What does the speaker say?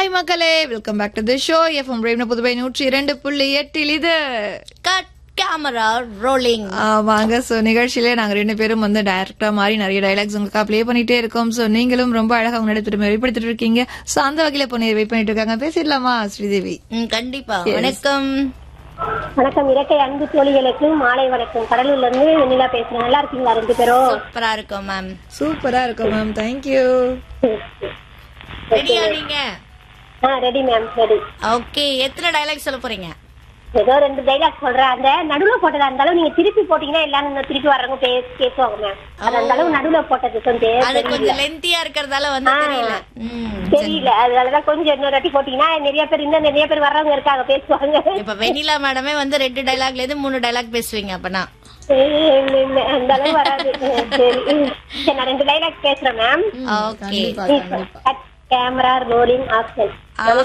Hi மக்களே welcome back to the show FM ரேவ்ன புதுவை நூற்றி இரண்டு புள்ளி எட்டில் இது கட் கேமரா ரோலிங் ஆ, வாங்க சோ நிகழ்ச்சியில நாங்க ரெண்டு பேரும் வந்து டைரக்டா மாதிரி நிறைய டைலாக்ஸ் உங்களுக்கா ப்ளே பண்ணிட்டே இருக்கோம் சோ நீங்களும் ரொம்ப அழகா உங்க திறமை வெளிப்படுத்திட்டு இருக்கீங்க சோ அந்த வகையில பொண்ணு வெயிட் பண்ணிட்டு இருக்காங்க பேசிடலாமா ஸ்ரீதேவி ம், கண்டிப்பா வணக்கம் வணக்கம் இறக்கை அன்பு தோழிகளுக்கு மாலை வணக்கம் கடலூர்ல இருந்து வெண்ணிலா பேசுறேன் நல்லா இருக்கீங்களா ரெண்டு பேரும் சூப்பரா இருக்கும் மேம் சூப்பரா இருக்கும் மேம் தேங்க்யூ ரெடியா நீங்க ஆ ரெடி மேம் ரெடி ஓகே எத்தனை டைலாக் சொல்ல போறீங்க ஏதோ ரெண்டு டைலாக் சொல்றேன் அந்த நடுவுல போட்டதா இருந்தாலும் நீங்க திருப்பி போட்டீங்கன்னா எல்லாரும் இன்னும் திருப்பி வர்றவங்க பே- பேசுவாங்க மேம் அது அந்த அளவு நடுவுல போட்டது கொஞ்சம் அது கொஞ்சம் லென்த்தியா இருக்கறதால வந்து தெரியல ம். தெரியல அதனாலதான் கொஞ்சம் இன்னொரு வாட்டி போட்டீங்கன்னா நிறைய பேர் இன்னும் நிறைய பேர் வர்றவங்க இருக்காங்க பேசுவாங்க இப்ப வெண்ணிலா மேடமே வந்து ரெண்டு டைலாக்ல இருந்து மூணு டைலாக் பேசுவீங்க அப்பனா இல்ல, இல்ல, அந்த அளவு வராது சரி சரி, நான் ரெண்டு டைலாக் பேசுறேன் ma'am okay camera rolling action